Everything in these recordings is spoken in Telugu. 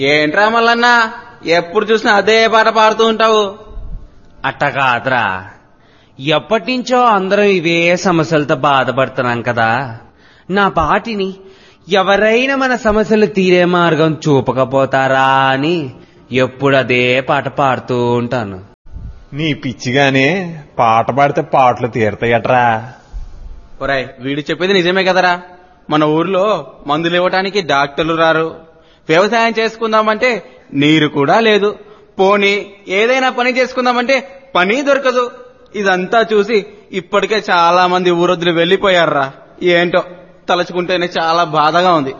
ఏంట్రా మల్లన్నా ఎప్పుడు చూసినా అదే పాట పాడుతూ ఉంటావు అట్ట కాదురా ఎప్పటినుంచో అందరం ఇవే సమస్యలతో బాధపడుతున్నాం కదా నా పాటిని ఎవరైనా మన సమస్యలు తీరే మార్గం చూపకపోతారా అని ఎప్పుడు అదే పాట పాడుతూ ఉంటాను నీ పిచ్చిగానే పాట పాడితే పాటలు తీరతాయట్రా ఒరాయ్ వీడు చెప్పేది నిజమే కదరా మన ఊర్లో మందులు ఇవ్వటానికి డాక్టర్లు రారు వ్యవసాయం చేసుకుందామంటే నీరు కూడా లేదు పోనీ ఏదైనా పని చేసుకుందామంటే పని దొరకదు ఇదంతా చూసి ఇప్పటికే చాలా మంది ఊరొద్దులు వెళ్లిపోయారురా ఏంటో తలుచుకుంటేనే చాలా బాధగా ఉంది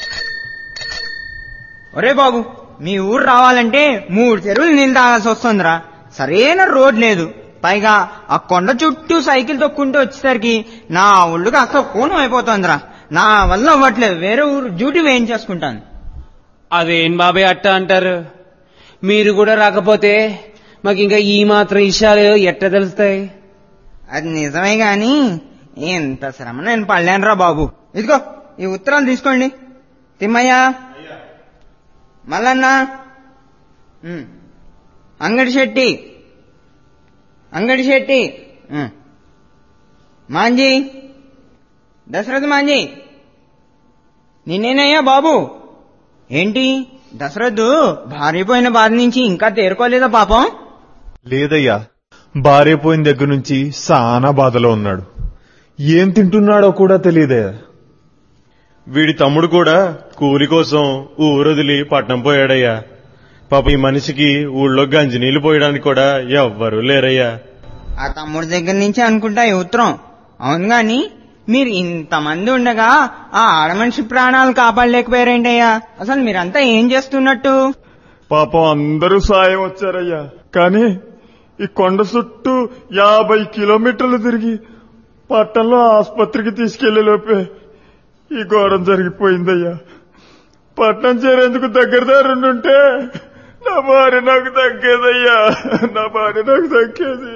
ఒరే బాబు మీ ఊరు రావాలంటే మూడు చెరువులు నీళ్ళు తాగాల్సి వస్తుందిరా సరైన రోడ్ లేదు పైగా ఆ కొండ చుట్టూ సైకిల్ తొక్కుంటూ వచ్చేసరికి నా ఒళ్ళుకి అసలు కోణం అయిపోతుందిరా నా వల్ల అవ్వట్లేదు వేరే ఊరు డ్యూటీ వేయించేసుకుంటాను అదేం బాబాయ్ అట్ట అంటారు మీరు కూడా రాకపోతే మాకు ఇంకా ఈ మాత్రం విషయాలు ఎట్ట తెలుస్తాయి అది నిజమే గాని ఎంత శ్రమ నేను పడలేనురా బాబు ఇదిగో ఈ ఉత్తరాలు తీసుకోండి తిమ్మయ్య మల్లన్న ఉమ్. అంగడి శెట్టి అంగడి శెట్టి ఉమ్. మాంజీ దశరథ మాంజీ నిన్నేనయ్యా బాబు ఏంటి దశరథు భార్యపోయిన బాధ నుంచి ఇంకా తేరుకోలేదా పాపం లేదయ్యా భార్య పోయిన దగ్గర నుంచి సానా బాధలో ఉన్నాడు ఏం తింటున్నాడో కూడా తెలియదే వీడి తమ్ముడు కూడా కూలి కోసం ఊరొదిలి పట్నం పోయాడయ్యా పాప ఈ మనిషికి ఊళ్ళో గంజి నీళ్లు పోయడానికి కూడా ఎవ్వరూ లేరయ్యా ఆ తమ్ముడి దగ్గర నుంచి అనుకుంటా ఈ ఉత్తరం అవును గాని మీరు ఇంతమంది ఉండగా ఆ ఆడమనిషి ప్రాణాలు కాపాడలేకపోయారేంటయ్యా అసలు మీరంతా ఏం చేస్తున్నట్టు పాపం అందరూ సాయం వచ్చారయ్యా కానీ ఈ కొండ చుట్టూ యాభై కిలోమీటర్లు తిరిగి పట్టణంలో ఆసుపత్రికి తీసుకెళ్లే లోపే ఈ ఘోరం జరిగిపోయిందయ్యా పట్నం చేరేందుకు దగ్గర దారుంటే నా భార్య నాకు తగ్గేదయ్యా నా భార్య నాకు తగ్గేది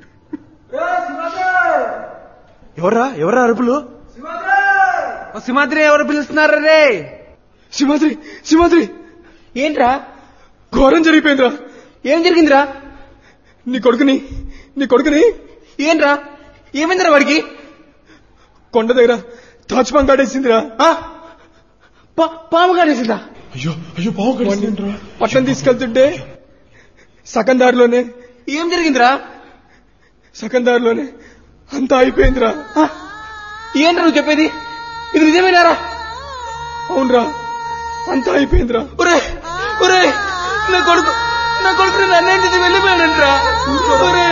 ఎవరా ఎవరా అరుపులు సింహాద్రి ఎవరు పిలుస్తున్నారు రే సింహాద్రి సింహాద్రి ఏంట్రా ఘోరం జరిగిపోయిందిరా ఏం జరిగిందిరా నీ కొడుకుని నీ కొడుకుని ఏంట్రా ఏమైందిరా వాడికి కొండ దగ్గర తాచుపాం కాడేసిందిరా ఆ? పా- పాము కాడేసిందా అయ్యో అయ్యో బాగు పట్టణం తీసుకెళ్తుంటే సగం దారిలోనే ఏం జరిగిందిరా సగం దారిలోనే అంతా అయిపోయిందిరా ఆ? ఏంట్రా నువ్వు చెప్పేది ఇది నిజమేనారా అవునరా అంతా అయిపోయిందిరా ఒరే ఒరే నా కొడుకు నా కొడుకు నన్నేంటిది వెళ్ళిపోయాడంట్రా ఒరే